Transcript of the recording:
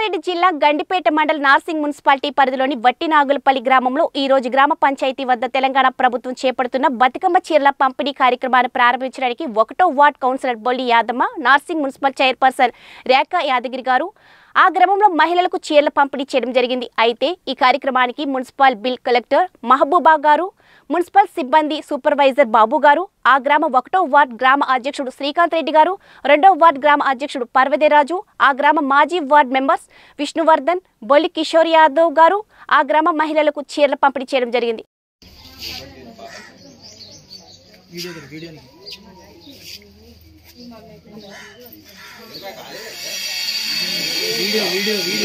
రంగారెడ్డి జిల్లా గండిపేట మండల నార్సింగ్ మున్సిపాలిటీ పరిధిలోని వట్టినాగులపల్లి గ్రామంలో ఈ రోజు గ్రామ పంచాయతీ వద్ద తెలంగాణ ప్రభుత్వం చేపడుతున్న బతుకమ్మ చీరల పంపిణీ కార్యక్రమాన్ని ప్రారంభించడానికి ఒకటో ward councillor Bolli Yadamma Narsingi municipal chairperson Rekha Yadagiri గారు ఆ గ్రామంలో మహిళలకు చీరల పంపిణీ చేయడం జరిగింది అయితే ఈ కార్యక్రమానికి మున్సిపల్ బిల్ కలెక్టర్ మహబూబా గారు మున్సిపల్ సిబ్బంది సూపర్వైజర్ బాబు గారు ఆ గ్రామ ఒకటో వార్డ్ గ్రామ అధ్యక్షుడు శ్రీకాంత్ రెడ్డి గారు రెండో వార్డ్ గ్రామ అధ్యక్షుడు పర్వదేరాజు ఆ గ్రామ మాజీ వార్డ్ మెంబర్స్ విష్ణువర్ధన్ బొల్లి కిషోర్ యాదవ్ గారు ఆ గ్రామ మహిళలకు చీరల పంపిణీ చేయడం జరిగింది వీడియో వీడియో వీడియో